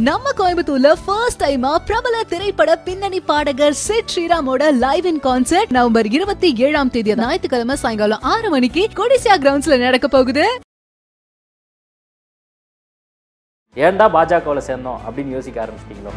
நம்ம கோயம்புத்தூர்ல ஃபர்ஸ்ட் டைமா பிரபல திரைப்பட பின்னணி பாடகர் சிட் ஸ்ரீராமோட லைவ் இன் கான்சர்ட் நவம்பர் இருபத்தி ஏழாம் தேதி ஞாயிற்றுக்கிழமை சாயங்காலம் ஆறு மணிக்கு கொடிசியா கிரவுண்ட்ஸ்ல நடக்க போகுது ஏன்டா பாஜகவில் சேர்ந்தோம் அப்படின்னு யோசிக்க ஆரம்பிச்சிட்டிங்களோ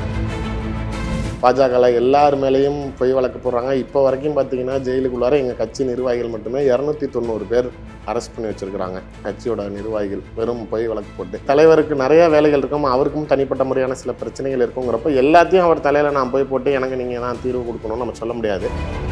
பாஜகல எல்லார் மேலேயும் பொய் வழக்கு போடுறாங்க இப்போ வரைக்கும் பார்த்தீங்கன்னா ஜெயிலுக்குள்ளார எங்கள் கட்சி நிர்வாகிகள் மட்டுமே இரநூத்தி தொண்ணூறு பேர் அரெஸ்ட் பண்ணி வச்சிருக்கிறாங்க கட்சியோட நிர்வாகிகள் வெறும் பொய் வழக்கு போட்டு தலைவருக்கு நிறைய வேலைகள் இருக்கும் அவருக்கும் தனிப்பட்ட முறையான சில பிரச்சனைகள் இருக்குங்கிறப்ப எல்லாத்தையும் அவர் தலையில் நான் போய் போட்டு எனக்கு நீங்கள் தான் தீர்வு கொடுக்கணும்னு நம்ம சொல்ல முடியாது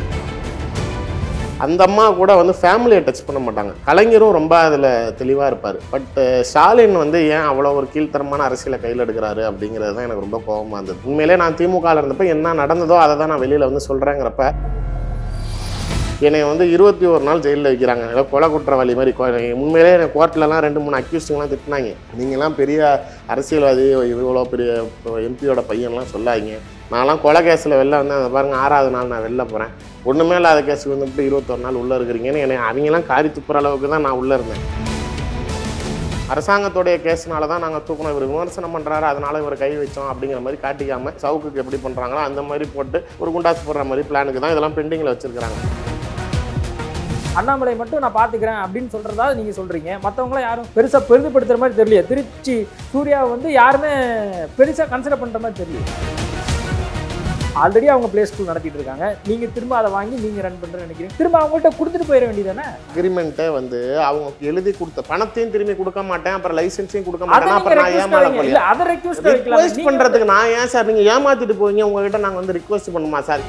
அந்த அம்மா கூட வந்து ஃபேமிலியை டச் பண்ண மாட்டாங்க கலைஞரும் ரொம்ப அதில் தெளிவாக இருப்பார் பட் ஸ்டாலின் வந்து ஏன் அவ்வளோ ஒரு கீழ்த்தரமான அரசியலை கையில் எடுக்கிறாரு அப்படிங்கிறது தான் எனக்கு ரொம்ப கோபமாக இருந்தது உண்மையிலே நான் திமுகவில் இருந்தப்போ என்ன நடந்ததோ அதை தான் நான் வெளியில் வந்து சொல்கிறேங்கிறப்ப என்னை வந்து இருபத்தி ஒரு நாள் ஜெயிலில் வைக்கிறாங்க ஏதோ கொலை குற்றவாளி மாதிரி கொ- உண்மையிலே எனக்கு கோர்ட்லலாம் ரெண்டு மூணு அக்யூஸ்டுங்களாம் திட்டினாங்க நீங்களாம் பெரிய அரசியல்வாதி இவ்வளோ பெரிய எம்பியோட பையன்லாம் சொல்லாதீங்க நான்லாம் கொலை கேஸில் வெளில வந்து அந்த பாருங்க ஆறாவது நாள் நான் வெளில போகிறேன் ஒன்றுமே இல்லாத கேஸுக்கு வந்துட்டு இருபத்தொரு நாள் உள்ளே இருக்கிறீங்கன்னு என்னை அவங்கெல்லாம் காரி துப்புற அளவுக்கு தான் நான் உள்ளே இருந்தேன் அரசாங்கத்துடைய கேஸ்னால தான் நாங்கள் தூக்கணும் இவர் விமர்சனம் பண்ணுறாரு அதனால இவர் கை வச்சோம் அப்படிங்கிற மாதிரி காட்டிக்காம சவுக்குக்கு எப்படி பண்ணுறாங்களோ அந்த மாதிரி போட்டு ஒரு குண்டாசு போடுற மாதிரி பிளானுக்கு தான் இதெல்லாம் பெண்டிங்கில் வச்சிருக்காங்க அண்ணாமலை மட்டும் நான் பார்த்துக்கிறேன் அப்படின்னு சொல்றதா நீங்க சொல்றீங்க மற்றவங்களாம் யாரும் பெருசா பெரிதுபடுத்துற மாதிரி தெரியல திருச்சி சூர்யாவை வந்து யாருமே பெருசா கன்சிடர் பண்ற மாதிரி தெரியல ஆல்ரெடி அவங்க பிளே ஸ்கூல் நடத்திட்டு இருக்காங்க நீங்க திரும்ப அதை வாங்கி நீங்க ரன் பண்றேன்னு நினைக்கிறீங்க திரும்ப அவங்கள்ட்ட கொடுத்துட்டு போயிட வேண்டியதானே அக்ரிமெண்ட்டை வந்து அவங்க எழுதி கொடுத்த பணத்தையும் திரும்பி கொடுக்க மாட்டேன் அப்புறம் லைசன்ஸையும் கொடுக்க மாட்டேன் அப்புறம் நான் ஏமாற இல்ல போலியா அதை ரெக்வஸ்ட் ரிக்வெஸ்ட் பண்றதுக்கு நான் ஏன் சார் நீங்க ஏமாத்திட்டு போவீங்க உங்ககிட்ட நாங்க வந்து ரிக்வெஸ்ட் பண்ணுமா சார்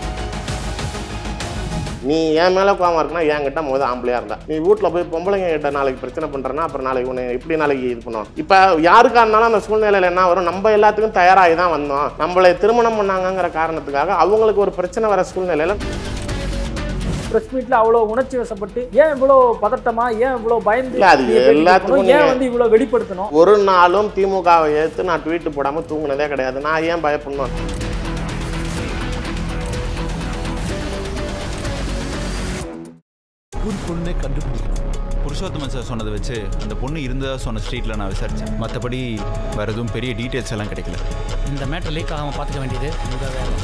நீ என் மேல கோவம் இருக்குன்னா என்கிட்ட முதல் ஆம்பளையா இருந்தா நீ வீட்ல போய் பொம்பளைங்க கிட்ட நாளைக்கு பிரச்சனை பண்றேன்னா அப்புறம் நாளைக்கு உன்னை எப்படி நாளைக்கு இது பண்ணுவோம் இப்ப யாருக்கா இருந்தாலும் அந்த சூழ்நிலையில என்ன வரும் நம்ம எல்லாத்துக்கும் தயாராகி தான் வந்தோம் நம்மளை திருமணம் பண்ணாங்கங்கிற காரணத்துக்காக அவங்களுக்கு ஒரு பிரச்சனை வர சூழ்நிலையில பிரஸ் மீட்ல அவ்வளவு உணர்ச்சி வசப்பட்டு ஏன் இவ்வளவு பதட்டமா ஏன் இவ்வளவு பயந்து இல்ல, அது நீங்க பேட்டி எல்லாத்துக்கும் கொடுக்கணும்? ஏன் நீங்க- வந்து இவ்வளவு வெளிப்படுத்தணும் ஒரு நாளும் திமுகவை ஏத்து நான் ட்வீட் போடாம தூங்குனதே கிடையாது நான் ஏன் பயப்படணும் ஒரு பொண்ணை கண்டுபிடிக்கணும் புருஷோத்தமன் சார் சொன்னதை வச்சு அந்த பொண்ணு இருந்ததா சொன்ன ஸ்ட்ரீட்டில் நான் விசாரித்தேன் மற்றபடி வேறு எதுவும் பெரிய டீட்டெயில்ஸ் எல்லாம் கிடைக்கல இந்த மேட்டர் லீக் ஆகாம பார்த்துக்க வேண்டியது உங்க வேலை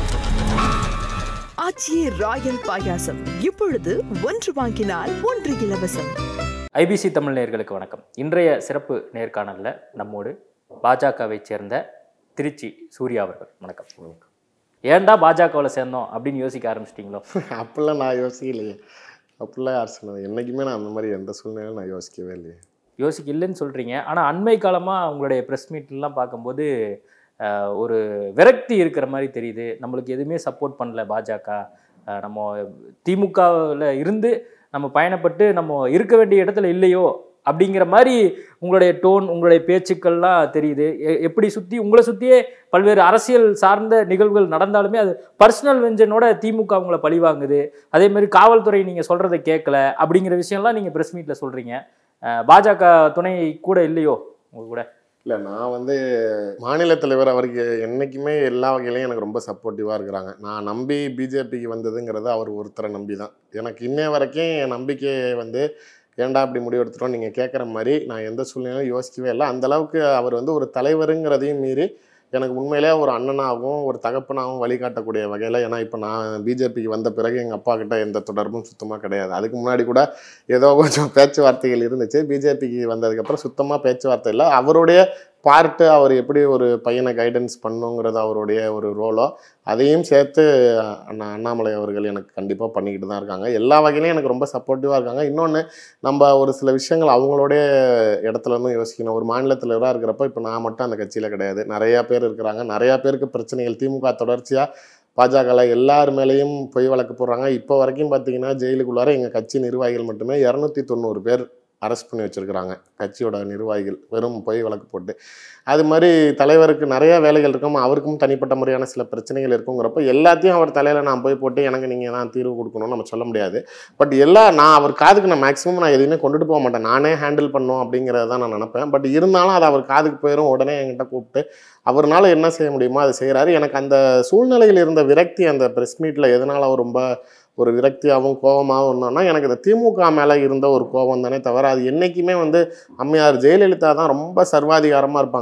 ஆச்சி ராயல் பாயாசம் இப்பொழுது ஒன்று வாங்கினால் ஒன்று இலவசம் ஐபிசி தமிழ் நேயர்களுக்கு வணக்கம் இன்றைய சிறப்பு நேர்காணலில் நம்மோடு பாஜகவை சேர்ந்த திருச்சி சூர்யா அவர்கள் வணக்கம் ஏன்டா பாஜகவில் சேர்ந்தோம் அப்படின்னு யோசிக்க ஆரம்பிச்சிட்டிங்களோ அப்படிலாம் நான் யோசிக்கலையே அப்படிலாம் யார் சொன்னது என்றைக்குமே நான் அந்த மாதிரி எந்த சூழ்நிலையும் நான் யோசிக்கவே இல்லையே யோசிக்க இல்லைன்னு சொல்கிறீங்க ஆனால் அண்மை காலமாக உங்களுடைய ப்ரெஸ் மீட்லாம் பார்க்கும்போது ஆஹ், ஒரு விரக்தி இருக்கிற மாதிரி தெரியுது நம்மளுக்கு எதுவுமே சப்போர்ட் பண்ணல பாஜக ஆஹ், நம்ம திமுகவில் இருந்து நம்ம பயணப்பட்டு நம்ம இருக்க வேண்டிய இடத்துல இல்லையோ அப்படிங்கிற மாதிரி உங்களுடைய டோன் உங்களுடைய பேச்சுக்கள்லாம் தெரியுது எ- எப்படி சுற்றி உங்களை சுற்றியே பல்வேறு அரசியல் சார்ந்த நிகழ்வுகள் நடந்தாலுமே அது பர்சனல் வெஞ்சனோட திமுக உங்களை பழிவாங்குது அதே மாதிரி காவல்துறை நீங்கள் சொல்கிறத கேட்கல அப்படிங்கிற விஷயம்லாம் நீங்கள் ப்ரெஸ் மீட்டில் சொல்கிறீங்க பாஜக துணை கூட இல்லையோ உங்க கூட இல்லை நான் வந்து மாநில தலைவர் அவருக்கு என்றைக்குமே எல்லா வகையிலையும் எனக்கு ரொம்ப சப்போர்ட்டிவாக இருக்கிறாங்க நான் நம்பி பிஜேபிக்கு வந்ததுங்கிறது அவர் ஒருத்தரை நம்பி தான் எனக்கு இன்னைய வரைக்கும் என் நம்பிக்கையை வந்து ஏன்டா அப்படி முடிவெடுத்துட்டோம் நீங்கள் கேட்குற மாதிரி நான் எந்த சூழ்நிலையும் யோசிக்கவே இல்லை அந்த அளவுக்கு அவர் வந்து ஒரு தலைவருங்கிறதையும் மீறி எனக்கு உண்மையிலே ஒரு அண்ணனாகவும் ஒரு தகப்பனாகவும் வழிகாட்டக்கூடிய வகையில் ஏன்னா இப்போ நான் பிஜேபிக்கு வந்த பிறகு எங்கள் அப்பா கிட்ட எந்த தொடர்பும் சுத்தமாக கிடையாது அதுக்கு முன்னாடி கூட ஏதோ கொஞ்சம் பேச்சுவார்த்தைகள் இருந்துச்சு பிஜேபிக்கு வந்ததுக்கப்புறம் சுத்தமாக பேச்சுவார்த்தை இல்லை அவருடைய பார்ட்டு அவர் எப்படி ஒரு பையனை கைடன்ஸ் பண்ணுங்கிறது அவருடைய ஒரு ரோலோ அதையும் சேர்த்து அண்ணா அண்ணாமலை அவர்கள் எனக்கு கண்டிப்பாக பண்ணிக்கிட்டு தான் இருக்காங்க எல்லா வகையிலையும் எனக்கு ரொம்ப சப்போர்ட்டிவாக இருக்காங்க இன்னொன்று நம்ம ஒரு சில விஷயங்கள் அவங்களுடைய இடத்துல இருந்தும் யோசிக்கணும் ஒரு மாநில தலைவராக இருக்கிறப்ப இப்போ நான் மட்டும் அந்த கட்சியில் கிடையாது நிறையா பேர் இருக்கிறாங்க நிறையா பேருக்கு பிரச்சனைகள் திமுக தொடர்ச்சியாக பாஜகவில் எல்லார் மேலேயும் பொய் வழக்கு போடுறாங்க இப்போ வரைக்கும் பார்த்தீங்கன்னா ஜெயிலுக்குள்ளார எங்கள் கட்சி நிர்வாகிகள் மட்டுமே இரநூத்தி தொண்ணூறு பேர் அரெஸ்ட் பண்ணி வச்சுருக்கிறாங்க கட்சியோட நிர்வாகிகள் வெறும் பொய் வழக்கு போட்டு அது மாதிரி தலைவருக்கு நிறைய வேலைகள் இருக்கும் அவருக்கும் தனிப்பட்ட முறையான சில பிரச்சனைகள் இருக்குங்கிறப்ப எல்லாத்தையும் அவர் தலையில் நான் போய் போட்டு எனக்கு நீங்கள் தான் தீர்வு கொடுக்கணும்னு நம்ம சொல்ல முடியாது பட் எல்லா நான் அவர் காதுக்கு நான் மேக்ஸிமம் நான் எதுவுமே கொண்டுட்டு போக மாட்டேன் நானே ஹேண்டில் பண்ணணும் அப்படிங்கிறத தான் நான் நினப்பேன் பட் இருந்தாலும் அது அவர் காதுக்கு போயிடும் உடனே என்கிட்ட கூப்பிட்டு அவர்னால என்ன செய்ய முடியுமோ அதை செய்கிறாரு எனக்கு அந்த சூழ்நிலையில் இருந்த விரக்தி அந்த ப்ரெஸ் மீட்டில் எதனால் அவர் ரொம்ப ஒரு விரக்தியாகவும் கோபமாகவும் இருந்தோம்னா எனக்கு இந்த திமுக மேலே இருந்த ஒரு கோபம் தானே தவிர அது என்றைக்குமே வந்து அம்மையார் ஜெயலலிதா தான் ரொம்ப சர்வாதிகாரமாக இருப்பாங்க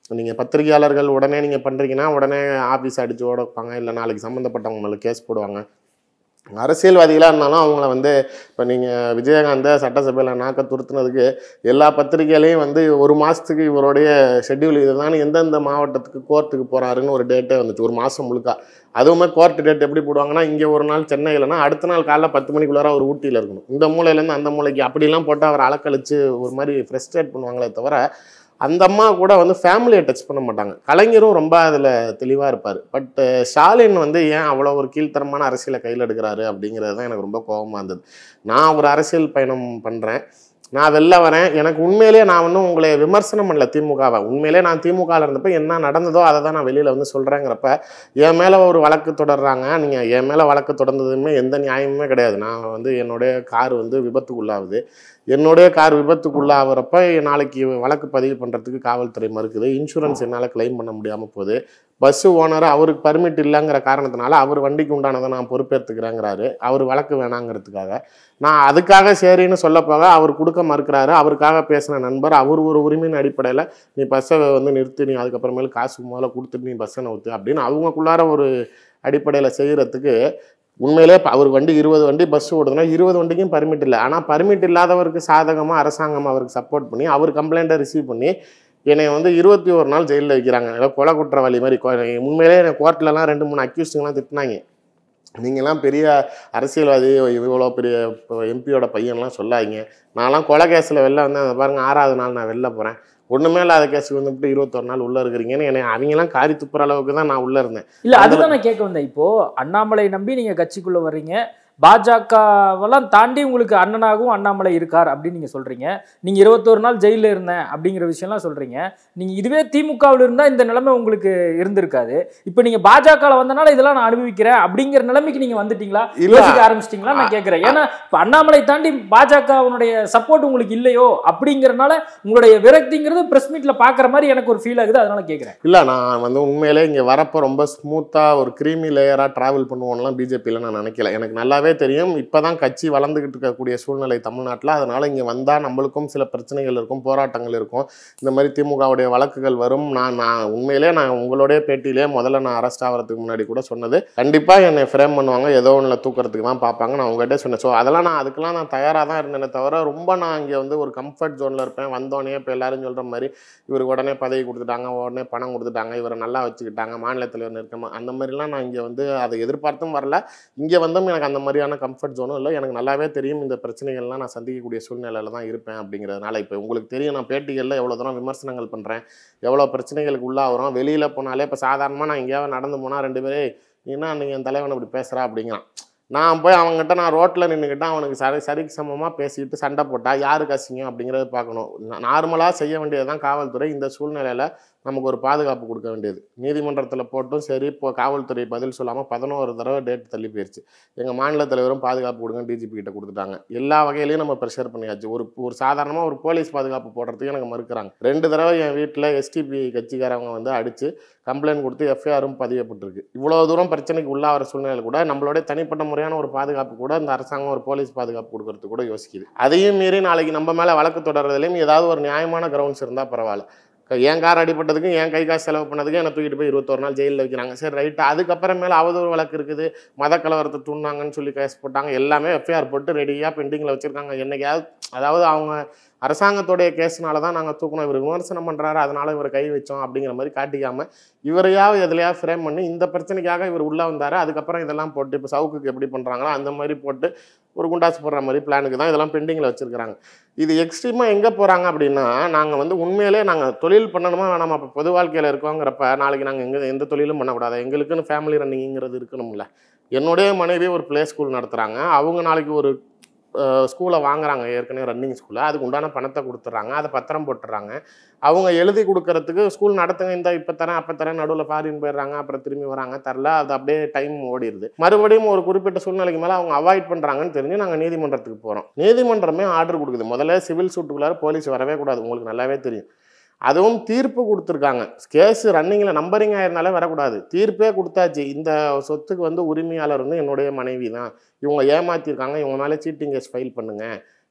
நீங்கள் பத்திரிகையாளர்கள் உடனே நீங்கள் பண்ணுறீங்கன்னா உடனே ஆஃபீஸ் அடித்து ஓட வைப்பாங்க இல்லை நாளைக்கு சம்மந்தப்பட்டவங்க மேலே கேஸ் போடுவாங்க அரசியல்வாதிகளாக இருந்தாலும் அவங்கள வந்து இப்போ நீங்கள் விஜயகாந்தை சட்டசபையில் நாக்க துருத்துனதுக்கு எல்லா பத்திரிகையிலையும் வந்து ஒரு மாதத்துக்கு இவருடைய ஷெட்யூல் இதுதான் எந்தெந்த மாவட்டத்துக்கு கோர்ட்டுக்கு போகிறாருன்னு ஒரு டேட்டே வந்துச்சு ஒரு மாதம் முழுக்க அதுவுமே கோர்ட் டேட் எப்படி போடுவாங்கன்னா இங்கே ஒரு நாள் சென்னையிலனா அடுத்த நாள் காலைல பத்து மணிக்குள்ளார அவர் ஊட்டியில் இருக்கணும் இந்த மூலையிலேருந்து அந்த மூலைக்கு அப்படிலாம் போட்டு அவர் அலக்கழிச்சு ஒரு மாதிரி ஃப்ரெஸ்ட்ரேட் பண்ணுவாங்களே தவிர அந்த அம்மா கூட வந்து ஃபேமிலியை டச் பண்ண மாட்டாங்க கலைஞரும் ரொம்ப அதில் தெளிவாக இருப்பார் பட் ஸ்டாலின் வந்து ஏன் அவ்வளோ ஒரு கீழ்த்தரமான அரசியலை கையில் எடுக்கிறாரு அப்படிங்கிறது தான் எனக்கு ரொம்ப கோபமாக இருந்தது நான் ஒரு அரசியல் பயணம் பண்ணுறேன் நான் வெளில வரேன் எனக்கு உண்மையிலேயே நான் ஒன்றும் உங்களை விமர்சனம் பண்ணல திமுகவை உண்மையிலே நான் திமுகவில் இருந்தப்ப என்ன நடந்ததோ அதை தான் நான் வெளியில் வந்து சொல்கிறேங்கிறப்ப என் மேலே ஒரு வழக்கு தொடர்றாங்க நீங்கள் என் மேலே வழக்கு தொடர்ந்ததுமே எந்த நியாயமுமே கிடையாது நான் வந்து என்னுடைய கார் வந்து விபத்துக்குள்ளாகுது என்னுடைய கார் விபத்துக்குள்ளாகிறப்ப நாளைக்கு வழக்கு பதிவு பண்ணுறதுக்கு காவல்துறை மறுக்குது இன்சூரன்ஸ் என்னால் கிளைம் பண்ண முடியாமல் போகுது பஸ்ஸு ஓனர் அவருக்கு பர்மிட் இல்லைங்கிற காரணத்தினால அவர் வண்டிக்கு உண்டானதை நான் பொறுப்பேற்றுக்கிறேங்கிறாரு அவர் வழக்கு வேணாங்கிறதுக்காக நான் அதுக்காக சரின்னு சொல்ல போக அவர் கொடுக்க மறுக்கிறாரு அவருக்காக பேசின நண்பர் அவர் ஒரு உரிமையின் அடிப்படையில் நீ பஸ்ஸை வந்து நிறுத்தி நீ அதுக்கப்புறமேல காசு முதல்ல கொடுத்துட்டு நீ பஸ்ஸை நவுத்து அப்படின்னு அவங்களுக்குள்ளார ஒரு அடிப்படையில் செய்கிறதுக்கு உண்மையிலே இப்போ அவர் வண்டி இருபது வண்டி பஸ் ஓடுதுன்னா இருபது வண்டிக்கும் பர்மிட் இல்லை ஆனால் பர்மிட் இல்லாதவருக்கு சாதகமாக அரசாங்கம் அவருக்கு சப்போர்ட் பண்ணி அவர் கம்ப்ளைண்ட்டை ரிசீவ் பண்ணி என்னை வந்து இருபத்தி ஒரு நாள் ஜெயிலில் வைக்கிறாங்க ஏதோ கொலை குற்றவாளி மாதிரி கொ- உண்மையிலே என்னை கோர்ட்லலாம் ரெண்டு மூணு அக்யூஸ்டுங்கெலாம் திட்டினாங்க நீங்களாம் பெரிய அரசியல்வாதி இவ்வளோ பெரிய எம்பியோட பையன்லாம் சொல்லாதீங்க நான்லாம் கொலை கேஸில் வெளில வந்தேன் அதை பாருங்க ஆறாவது நாள் நான் வெளில போகிறேன் ஒன்றுமே இல்லாத கேஸுக்கு வந்துட்டு இருபத்தொரு நாள் உள்ளே இருக்கிறீங்கன்னு என்னை அவங்கெல்லாம் காரி துப்புற அளவுக்கு தான் நான் உள்ளே இருந்தேன் இல்ல அதுதான் நான் கேட்க வந்தேன் இப்போ அண்ணாமலை நம்பி நீங்க கட்சிக்குள்ள வர்றீங்க பாஜகவெல்லாம் தாண்டி உங்களுக்கு அண்ணனாகவும் அண்ணாமலை இருக்கார் அப்படின்னு நீங்க சொல்றீங்க நீங்க இருபத்தோரு நாள் ஜெயில இருந்தேன் அப்படிங்கிற விஷயம்லாம் சொல்றீங்க நீங்க இதுவே திமுகவில் இருந்தா இந்த நிலைமை உங்களுக்கு இருந்திருக்காது இப்போ நீங்க பாஜக வந்தனால இதெல்லாம் நான் அனுபவிக்கிறேன் அப்படிங்கிற நிலைமைக்கு நீங்க வந்துட்டீங்களா இல்ல. யோசிக்க ஆரம்பிச்சிட்டீங்களா நான் கேட்கறேன் ஏன்னா இப்போ அண்ணாமலை தாண்டி பாஜகவுடைய சப்போர்ட் உங்களுக்கு இல்லையோ அப்படிங்கறனால உங்களுடைய விரக்திங்கிறது பிரஸ் மீட்ல பாக்குற மாதிரி எனக்கு ஒரு ஃபீல் ஆகுது அதனால கேட்கறேன் இல்லை நான் வந்து உண்மையிலே இங்கே வரப்போ ரொம்ப ஸ்மூத்தாக ஒரு க்ரீமி லேயராக ட்ராவல் பண்ணுவோம்லாம் பிஜேபியில் நான் நினைக்கல எனக்கு நல்லாவே தெரியும் இப்போ தான் கட்சி வளர்ந்துக்கிட்டு இருக்கக்கூடிய சூழ்நிலை தமிழ்நாட்டில் அதனால் இங்கே வந்தால் நம்மளுக்கும் சில பிரச்சனைகள் இருக்கும் போராட்டங்கள் இருக்கும் இந்த மாதிரி திமுகவுடைய வழக்குகள் வரும் நான் நான் உண்மையிலே நான் உங்களுடைய பேட்டியிலே முதல்ல நான் அரெஸ்ட் ஆகிறதுக்கு முன்னாடி கூட சொன்னது கண்டிப்பாக என்னை ஃப்ரேம் பண்ணுவாங்க ஏதோ ஒன்றில் தூக்கிறதுக்கு தான் பார்ப்பாங்க நான் உங்கள்கிட்ட சொன்னேன் ஸோ அதெல்லாம் நான் அதுக்கெல்லாம் நான் தயாராக தான் இருந்தேனே தவிர ரொம்ப நான் இங்கே வந்து ஒரு கம்ஃபர்ட் ஜோனில் இருப்பேன் வந்தோடனே இப்போ எல்லாரும் சொல்கிற மாதிரி இவருக்கு உடனே பதவி கொடுத்துட்டாங்க உடனே பணம் கொடுத்துட்டாங்க இவரை நல்லா வச்சுக்கிட்டாங்க மாநில தலைவர் நெருக்கமாக அந்த மாதிரிலாம் நான் இங்கே வந்து அதை எதிர்பார்த்தும் வரல இங்கே வந்தும் எனக்கு அந்த மாதிரியான கம்ஃபர்ட் ஜோனும் இல்லை எனக்கு நல்லாவே தெரியும் இந்த பிரச்சனைகள்லாம் நான் சந்திக்கக்கூடிய சூழ்நிலையில் தான் இருப்பேன் அப்படிங்கிறதுனால இப்போ உங்களுக்கு தெரியும் நான் பேட்டிகளில் எவ்வளோ தூரம் விமர்சனங்கள் பண்ணுறேன் எவ்வளோ பிரச்சனைகளுக்கு உள்ளாகிறோம் வெளியில் போனாலே இப்போ சாதாரணமாக நான் எங்கேயாவது நடந்து போனால் ரெண்டு பேரே என்ன நீங்கள் என் தலைவன் இப்படி பேசுகிறா அப்படிங்கிறான் நான் போய் அவங்ககிட்ட நான் ரோட்டில் நின்றுக்கிட்டு அவனுக்கு சரி சரிக்கு சமமாக பேசிக்கிட்டு சண்டை போட்டால் யாருக்கு அசிங்கம் அப்படிங்கிறத பார்க்கணும் நார்மலாக செய்ய வேண்டியது தான் காவல்துறை இந்த சூழ்நிலையில் நமக்கு ஒரு பாதுகாப்பு கொடுக்க வேண்டியது நீதிமன்றத்தில் போட்டும் சரி இப்போ காவல்துறை பதில் சொல்லாமல் பதினோரு தடவை டேட் தள்ளி போயிடுச்சு எங்கள் மாநில தலைவரும் பாதுகாப்பு கொடுங்க டிஜிபி கிட்ட கொடுத்துட்டாங்க எல்லா வகையிலையும் நம்ம ப்ரெஷர் பண்ணியாச்சு ஒரு ஒரு சாதாரணமாக ஒரு போலீஸ் பாதுகாப்பு போடுறதுக்கு எனக்கு மறுக்கிறாங்க ரெண்டு தடவை என் வீட்டில் எஸ்டிபி கட்சிக்காரவங்க வந்து அடித்து கம்ப்ளைண்ட் கொடுத்து எஃப்ஐஆரும் பதியப்பட்டிருக்கு இவ்வளோ தூரம் பிரச்சனைக்கு உள்ளாகிற சூழ்நிலை கூட நம்மளோட தனிப்பட்ட முறையான ஒரு பாதுகாப்பு கூட இந்த அரசாங்கம் ஒரு போலீஸ் பாதுகாப்பு கொடுக்கறதுக்கு கூட யோசிக்குது அதையும் மீறி நாளைக்கு நம்ம மேலே வழக்கு தொடர்றதுலையும் ஏதாவது ஒரு நியாயமான கிரவுண்ட்ஸ் இருந்தால் பரவாயில்ல க- என் கார் அடிபட்டதுக்கும் என் கை காசு செலவு பண்ணதுக்கும் என்னை தூக்கிட்டு போய் இருபத்தொரு நாள் ஜெயிலில் வைக்கிறாங்க சரி ரைட்டு அதுக்கப்புறமேல அவதூறு வழக்கு இருக்குது மத கலவரத்தை தூண்டாங்கன்னு சொல்லி கேஸ் போட்டாங்க எல்லாமே எஃப்ஐஆர் போட்டு ரெடியாக பெண்டிங்கில் வச்சுருக்காங்க என்னைக்காவது அதாவது அவங்க அரசாங்கத்துடைய கேஸ்னால தான் நாங்கள் தூக்கணும் இவர் விமர்சனம் பண்ணுறாரு அதனால இவர் கை வச்சோம் அப்படிங்கிற மாதிரி காட்டிக்காமல் இவரையாவது எதுலையாவது ஃப்ரேம் பண்ணி இந்த பிரச்சனைக்காக இவர் உள்ளே வந்தார் அதுக்கப்புறம் இதெல்லாம் போட்டு இப்போ சவுக்குக்கு எப்படி பண்ணுறாங்களோ அந்த மாதிரி போட்டு ஒரு குண்டாசு போடுற மாதிரி பிளானுக்கு தான் இதெல்லாம் பெண்டிங்கில் வச்சுருக்காங்க இது எக்ஸ்ட்ரீமாக எங்கே போகிறாங்க அப்படின்னா நாங்கள் வந்து உண்மையிலே நாங்கள் தொழில் பண்ணணுமா வேணாமா இப்போ பொது வாழ்க்கையில் இருக்கோங்கிறப்ப நாளைக்கு நாங்கள் எங்கே எந்த தொழிலும் பண்ணக்கூடாது எங்களுக்குன்னு ஃபேமிலி ரன்னிங்கிறது இருக்கணும்ல என்னுடைய மனைவி ஒரு ப்ளே ஸ்கூல் நடத்துகிறாங்க அவங்க நாளைக்கு ஒரு ஸ்கூலை வாங்குறாங்க ஏற்கனவே ரன்னிங் ஸ்கூலை அதுக்கு உண்டான பணத்தை கொடுத்துட்றாங்க அதை பத்திரம் போட்டுறாங்க அவங்க எழுதி கொடுக்கறதுக்கு ஸ்கூல் நடத்துங்க இந்த இப்போ தரேன் அப்போ தரேன் நடுவில் ஃபாரின் போயிடுறாங்க அப்புறம் திரும்பி வராங்க தரல அது அப்படியே டைம் ஓடிடுது மறுபடியும் ஒரு குறிப்பிட்ட சூழ்நிலைக்கு மேலே அவங்க அவாய்ட் பண்ணுறாங்கன்னு தெரிஞ்சு நாங்கள் நீதிமன்றத்துக்கு போகிறோம் நீதிமன்றமே ஆர்டர் கொடுக்குது முதல்ல சிவில் சூட்டுக்குள்ளார போலீஸ் வரவே கூடாது உங்களுக்கு நல்லாவே தெரியும் அதுவும் தீர்ப்பு கொடுத்துருக்காங்க கேஸ் ரன்னிங்கில் நம்பரிங் ஆயிருந்தாலே வரக்கூடாது தீர்ப்பே கொடுத்தாச்சு இந்த சொத்துக்கு வந்து உரிமையாளர் வந்து என்னுடைய மனைவி தான் இவங்க ஏமாத்திருக்காங்க இவங்க மேலே சீட்டிங் கேஸ் ஃபைல் பண்ணுங்க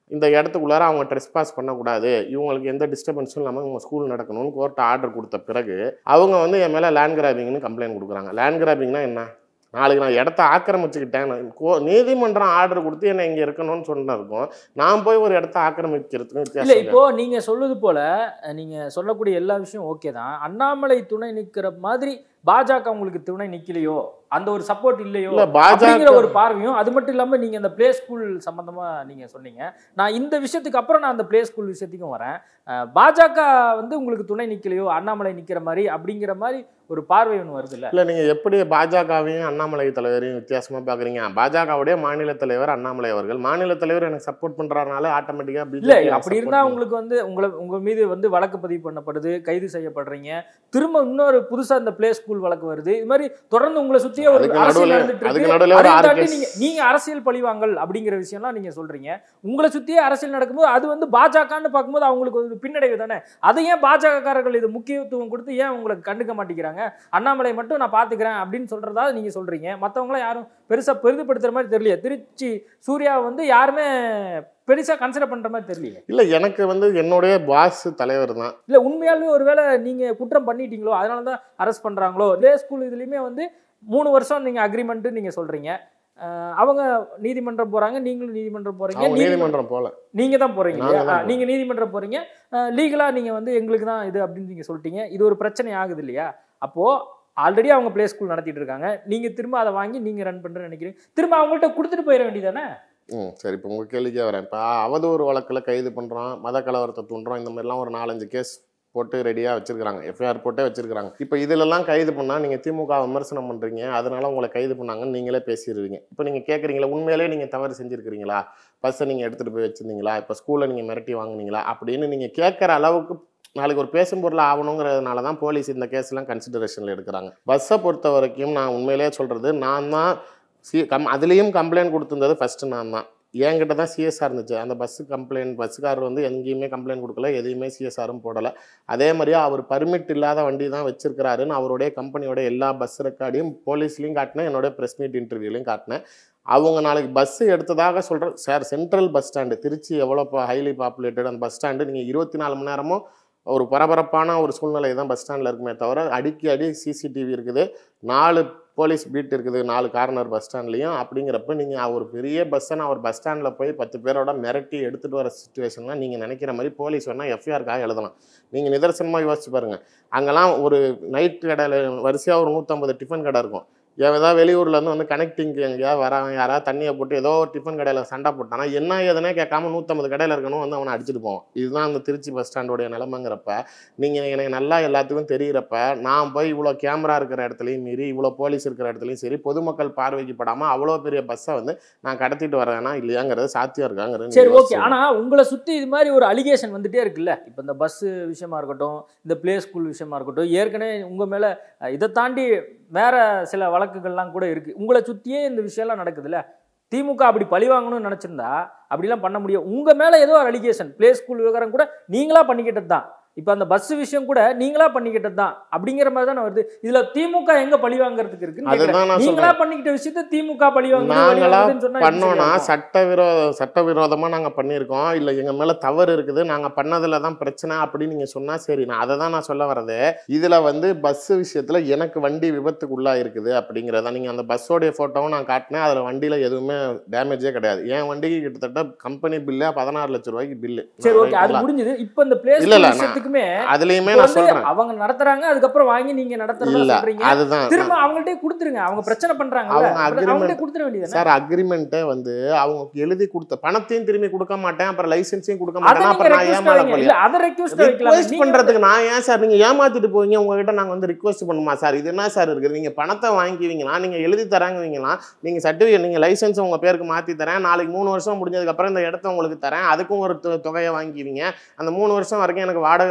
இந்த இடத்துக்குள்ளார அவங்க ட்ரெஸ் பாஸ் பண்ணக்கூடாது இவங்களுக்கு எந்த டிஸ்டர்பன்ஸும் இல்லாமல் இவங்க ஸ்கூல் நடக்கணும்னு கோர்ட் ஆர்டர் கொடுத்த பிறகு அவங்க வந்து என் மேலே லேண்ட் கிராபிங்னு கம்ப்ளைண்ட் கொடுக்குறாங்க லேண்ட் கிராபிங்னா என்ன நாளைக்கு நான் இடத்த ஆக்கிரமிச்சுக்கிட்டேன் நான் கோ- நீதிமன்றம் ஆர்டர் கொடுத்து என்னை இங்கே இருக்கணும்னு சொன்னதுக்கும் நான் போய் ஒரு இடத்த ஆக்கிரமிக்கிறதுக்கும் இல்ல வித்தியாசம் இப்போ நீங்க சொல்லுது போல அஹ், நீங்க சொல்லக்கூடிய எல்லா விஷயம் ஓகே தான் அண்ணாமலை துணை நிக்கிற மாதிரி பாஜக உங்களுக்கு துணை நிக்கலையோ அந்த ஒரு சப்போர்ட் இல்லையோ இல்ல அப்படிங்கிற பாஜக ஒரு பார்வையும் அது மட்டும் இல்லாம நீங்க அந்த பிளே ஸ்கூல் சம்பந்தமா நீங்க சொன்னீங்க நான் இந்த விஷயத்துக்கு அப்புறம் நான் அந்த பிளே ஸ்கூல் விஷயத்துக்கும் வரேன் அஹ், பாஜக வந்து உங்களுக்கு துணை நிக்கலையோ அண்ணாமலை நிக்கிற மாதிரி அப்படிங்கிற மாதிரி ஒரு பார்வை ஒன்று வருது இல்ல இல்ல நீங்க எப்படி பாஜகவையும் அண்ணாமலை தலைவரையும் வித்தியாசமா பாக்குறீங்க பாஜகவுடைய மாநில தலைவர் அண்ணாமலை அவர்கள் மாநில தலைவர் எனக்கு சப்போர்ட் பண்றதுனால ஆட்டோமேட்டிக்கா இல்ல அப்படி இருந்தா உங்களுக்கு வந்து உங்களை உங்க மீது வந்து வழக்கு பதிவு பண்ணப்படுது கைது செய்யப்படுறீங்க திரும்ப இன்னொரு புதுசா இந்த பிளே ஸ்கூல் வழக்கு வருது இது மாதிரி தொடர்ந்து உங்களை சுத்தியே ஒரு அதுக்கு அரசியல் நடுவுல- நடந்துட்டு அதுக்கு இருக்கு நடுவுல ஒரு அதையும் ஆறு தாண்டி case. நீங்க நீங்க அரசியல் பழிவாங்கல் அப்படிங்கிற விஷயம்லாம் நீங்க சொல்றீங்க உங்களை சுத்தியே அரசியல் நடக்கும்போது அது வந்து பாஜகன்னு பார்க்கும்போது அவங்களுக்கு ஒரு பின்னடைவு தானே அதை ஏன் பாஜகக்காரர்கள் இது முக்கியத்துவம் கொடுத்து ஏன் உங்களுக்கு கண்டுக்க மாட்டேங்கிறாங்க அண்ணாமலை மட்டும் நான் பாத்துக்கிறேன் அப்படின்னு சொல்றதா நீங்க சொல்றீங்க மத்தவங்களாம் யாரும் பெருசா பெரிதுபடுத்துற மாதிரி தெரியல திருச்சி சூர்யா வந்து யாருமே பெருசா கன்சிடர் பண்ற மாதிரி தெரியல இல்ல எனக்கு வந்து என்னுடைய பாஸ் தலைவர் தான் இல்ல உண்மையாலுமே ஒருவேளை நீங்க குற்றம் பண்ணிட்டீங்களோ அதனால தான் அரெஸ்ட் பண்றாங்களோ இதே ஸ்கூல் இதுலயுமே வந்து மூணு வருஷம் நீங்க அக்ரிமெண்ட் நீங்க சொல்றீங்க அஹ் அவங்க நீதிமன்றம் போறாங்க நீங்களும் நீதிமன்றம் போறீங்க அவங்க நீதிமன்றம் நீதிமன்றம் போல நீங்க தான் போறீங்க நாங்க இல்லையா? தான் அஹ் நீங்க நீதிமன்றம் போறீங்க லீகலா நீங்க வந்து எங்களுக்கு தான் இது அப்படின்னு நீங்க சொல்லிட்டீங்க இது ஒரு பிரச்சனை ஆகுது இல்லையா அப்போ ஆல்ரெடி அவங்க பிளே ஸ்கூல் நடத்திட்டு இருக்காங்க நீங்க திரும்ப அதை வாங்கி நீங்க ரன் பண்றேன்னு நினைக்கிறீங்க திரும்ப அவங்கள்ட்ட கொடுத்துட்டு போயிட வேண்டியதானே ம் சரி இப்போ உங்கள் கேள்விக்கே வரேன் இப்போ அவதூறு வழக்கில் கைது பண்ணுறோம் மத கலவரத்தை தூண்டுறோம் இந்த மாதிரிலாம் ஒரு நாலஞ்சு கேஸ் போட்டு ரெடியாக வச்சிருக்காங்க எஃப்ஐஆர் போட்டே வச்சிருக்காங்க இப்போ இதிலெல்லாம் கைது பண்ணால் நீங்கள் திமுக விமர்சனம் பண்ணுறீங்க அதனால உங்களை கைது பண்ணாங்கன்னு நீங்களே பேசிடுவீங்க இப்போ நீங்கள் கேட்குறீங்களா உண்மையிலே நீங்கள் தவறு செஞ்சுருக்கிறீங்களா பஸ்ஸை நீங்கள் எடுத்துகிட்டு போய் வச்சுருந்தீங்களா இப்போ ஸ்கூலில் நீங்கள் மிரட்டி வாங்குனீங்களா அப்படின்னு நீங்கள் கேட்குற அளவுக்கு நாளைக்கு ஒரு பேசும் பொருள் ஆகணுங்கிறதுனால தான் போலீஸ் இந்த கேஸ்லாம் கன்சிடரேஷனில் எடுக்கிறாங்க பஸ்ஸை பொறுத்த வரைக்கும் நான் உண்மையிலேயே சொல்கிறது நான் தான் சி கம் அதுலேயும் கம்ப்ளைண்ட் கொடுத்துருந்தது ஃபஸ்ட்டு நான் தான் என்கிட்ட தான் சிஎஸ்ஆர் இருந்துச்சு அந்த பஸ்ஸு கம்ப்ளைண்ட் பஸ்ஸுக்காரர் வந்து எங்கேயுமே கம்ப்ளைண்ட் கொடுக்கல எதையுமே சிஎஸ்ஆரும் போடலை அதே மாதிரியே அவர் பர்மிட் இல்லாத வண்டி தான் வச்சிருக்கிறாருன்னு அவருடைய கம்பெனியோட எல்லா பஸ் ரெக்கார்டையும் போலீஸ்லையும் காட்டினேன் என்னோட ப்ரெஸ் மீட் இன்டர்வியூலையும் காட்டினேன் அவங்க நாளைக்கு பஸ்ஸு எடுத்ததாக சொல்கிற sir central bus stand Trichy எவ்வளோ ஹைலி பாப்புலேட்டட் அந்த பஸ் ஸ்டாண்டு நீங்கள் இருபத்தி நாலு மணி நேரமும் ஒரு பரபரப்பான ஒரு சூழ்நிலை தான் பஸ் ஸ்டாண்டில் இருக்குமே தவிர அடிக்கி அடி சிசிடிவி இருக்குது நாலு போலீஸ் பீட் இருக்குது நாலு கார்னர் பஸ் ஸ்டாண்ட்லேயும் அப்படிங்கிறப்ப நீங்கள் ஒரு பெரிய பஸ்ஸை நான் ஒரு பஸ் ஸ்டாண்டில் போய் பத்து பேரோட மிரட்டி எடுத்துகிட்டு வர சுச்சுவேஷன்லாம் நீங்கள் நினைக்கிற மாதிரி போலீஸ் வேணால் எஃப்ஐஆருக்காக எழுதலாம் நீங்கள் நிதர்சனமாக யோசிச்சு பாருங்கள் அங்கெல்லாம் ஒரு நைட் கடையில் வரிசையாக ஒரு நூற்றம்பது டிஃபன் கடை இருக்கும் ஏன் ஏதாவது வெளியூர்லேருந்து வந்து கனெக்டிங்க்கு எங்கேயாவது வரான் யாராவது தண்ணியை போட்டு ஏதோ ஒரு டிஃபன் கடையில் சண்டை போட்டானா என்ன ஏதுனே கேட்காம நூற்றம்பது கடையில் இருக்கணும் வந்து அவனை அடிச்சுட்டு போவான் இதுதான் அந்த திருச்சி பஸ் ஸ்டாண்டோடைய நிலமைங்கிறப்ப நீங்கள் எனக்கு நல்லா எல்லாத்துக்கும் தெரிகிறப்ப நான் போய் இவ்வளோ கேமரா இருக்கிற இடத்துலையும் மீறி இவ்வளோ போலீஸ் இருக்கிற இடத்துலையும் சரி பொதுமக்கள் பார்வைக்கு படாமல் அவ்வளோ பெரிய பஸ்ஸை வந்து நான் கடத்திட்டு வரேனா இல்லையாங்கிறது சாத்தியம் இருக்காங்கிறது சரி நீங்க ஓகே ஆனா உங்களை சுத்தி இது மாதிரி ஒரு அலிகேஷன் வந்துட்டே இருக்குல்ல இப்போ இந்த பஸ் விஷயமா இருக்கட்டும் இந்த பிளே ஸ்கூல் விஷயமா இருக்கட்டும் ஏற்கனவே உங்க மேல அஹ், இதை தாண்டி வேற சில வழக்குகள்லாம் கூட இருக்கு உங்களை சுத்தியே இந்த விஷயம்லாம் நடக்குதுல்ல திமுக அப்படி பழி வாங்கணும்னு நினைச்சிருந்தா அப்படிலாம் பண்ண முடியும் உங்க மேல ஏதோ ஒரு அலிகேஷன் பிளே ஸ்கூல் விவகாரம் கூட நீங்களா பண்ணிக்கிட்டது தான் இப்போ அந்த பஸ் விஷயம் கூட நீங்களா பண்ணிக்கிட்டது தான் அப்படிங்கிற மாதிரி தானே வருது இதுல திமுக எங்க பழி வாங்குறதுக்கு இருக்குன்னு அதுதான் கேக்குறேன். நான் நீங்களா சொல்றேன். பண்ணிக்கிட்ட விஷயத்த திமுக பழி வாங்குது வழி நாங்களா வாங்குதுன்னு சொன்னா எப்படி பண்ணோம்னா சரியா இருக்கும்? சட்டவிரோத சட்டவிரோதமாக நாங்கள் பண்ணியிருக்கோம் இல்லை எங்கள் மேலே தவறு இருக்குது நாங்கள் பண்ணதில் தான் பிரச்சனை அப்படின்னு நீங்கள் சொன்னால் சரி நான் அதை தான் நான் சொல்ல வரது இதில் வந்து பஸ்ஸு விஷயத்தில் எனக்கு வண்டி விபத்துக்குள்ளாக இருக்குது அப்படிங்கிறத நீங்கள் அந்த பஸ்ஸோடைய ஃபோட்டோவும் நான் காட்டினேன் அதில் வண்டியில் எதுவுமே டேமேஜே கிடையாது என் வண்டிக்கு கிட்டத்தட்ட கம்பெனி பில்லே பதினாறு லட்ச ரூபாய்க்கு பில்லு சரி ஓகே அது முடிஞ்சது இப்போ இந்த பிளேஸ் இல்ல, இல்ல, நான் விஷயத்துக்குமே அதுலேயுமே இப்ப நான் வந்து சொல்கிறேன் அவங்க நடத்துறாங்க அதுக்கப்புறம் வாங்கி நீங்க நடத்துறதா இல்லை சொல்றீங்க அதுதான் திரும்ப அவங்கள்ட்டே கொடுத்துருங்க அவங்க பிரச்சனை பண்றாங்க அவங்க அவங்கள்ட்ட agreement- கொடுத்துட வேண்டியது சார் அக்ரிமெண்ட்டே வந்து அவங்க எழுதி கொடுத்த பணத்தையும் திரும்பி கொடுக்க மாட்டேன் அப்புறம் லைசன்ஸையும் கொடுக்க அதை மாட்டேன் நீங்க அப்புறம் நான் ரெக்வஸ்ட் ஏமாற வைங்க போலியா இல்ல அதை ரெக்வஸ்ட் வைக்கலாம் ரிக்வெஸ்ட் நீங்க பண்றதுக்கு நான் ஏன் சார் நீங்க ஏமாத்திட்டு போவீங்க உங்ககிட்ட நாங்க வந்து ரிக்வெஸ்ட் பண்ணுமா சார் இது என்ன சார் இருக்குது நீங்க பணத்தை வாங்கிக்குவீங்களா நீங்க எழுதி தராங்குவீங்களா நீங்க சர்டிஃபிகேட் நீங்க லைசன்ஸ் உங்க பேருக்கு மாத்தி தரேன் நாளைக்கு மூணு வருஷம் முடிஞ்சதுக்கு அப்புறம் இந்த இடத்த உங்களுக்கு தரேன் அதுக்கும் ஒரு தொ- தொகையை வாங்கிக்குவீங்க அந்த மூணு வருஷம் வரைக்கும் எனக்கு வாடகை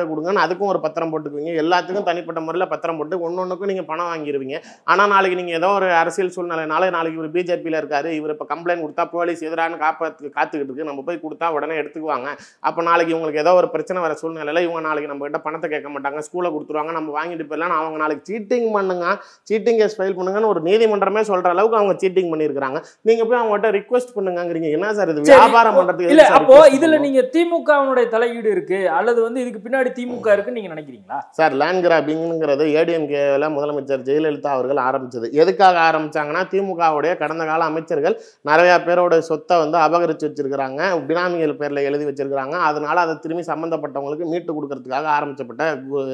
வாடகை கொடுங்கன்னு அதுக்கும் ஒரு பத்திரம் போட்டுக்குவீங்க எல்லாத்துக்கும் தனிப்பட்ட முறையில் பத்திரம் போட்டு ஒன்னொன்றுக்கும் நீங்கள் பணம் வாங்கிடுவீங்க ஆனால் நாளைக்கு நீங்கள் ஏதோ ஒரு அரசியல் சூழ்நிலைனால நாளைக்கு இவர் பிஜேபியில் இருக்காரு இவர் இப்போ கம்ப்ளைண்ட் கொடுத்தா போலீஸ் எதிரான காப்பாற்று காத்துக்கிட்டு இருக்கு நம்ம போய் கொடுத்தா உடனே எடுத்துக்குவாங்க அப்போ நாளைக்கு இவங்களுக்கு ஏதோ ஒரு பிரச்சனை வர சூழ்நிலையில் இவங்க நாளைக்கு நம்ம கிட்ட பணத்தை கேட்க மாட்டாங்க ஸ்கூலை கொடுத்துருவாங்க நம்ம வாங்கிட்டு போயிடலாம் அவங்க நாளைக்கு சீட்டிங் பண்ணுங்க சீட்டிங் கேஸ் ஃபைல் பண்ணுங்கன்னு ஒரு நீதிமன்றமே சொல்ற அளவுக்கு அவங்க சீட்டிங் பண்ணியிருக்காங்க நீங்க போய் அவங்ககிட்ட ரிக்வெஸ்ட் பண்ணுங்கங்கிறீங்க என்ன சார் இது சரி, வியாபாரம் பண்றதுக்கு இல்ல எதுக்கு சார் அப்போ request இதுல பண்ணணும்? நீங்க திமுகவினுடைய தலையீடு இருக்கு அல்லது வந்து இதுக்கு பின்னாடி திமுக இருக்குன்னு நீங்க நினைக்கிறீங்களா சார் லேண்ட் கிராபிங்கிறது ஏடிஎம்கேல முதலமைச்சர் ஜெயலலிதா அவர்கள் ஆரம்பிச்சது எதுக்காக ஆரம்பிச்சாங்கன்னா திமுகவுடைய கடந்த கால அமைச்சர்கள் நிறைய பேரோட சொத்தை வந்து அபகரிச்சு வச்சிருக்கிறாங்க பினாமிகள் பேர்ல எழுதி வச்சிருக்கிறாங்க அதனால அதை திரும்பி சம்பந்தப்பட்டவங்களுக்கு மீட்டு கொடுக்கறதுக்காக ஆரம்பிச்சப்பட்ட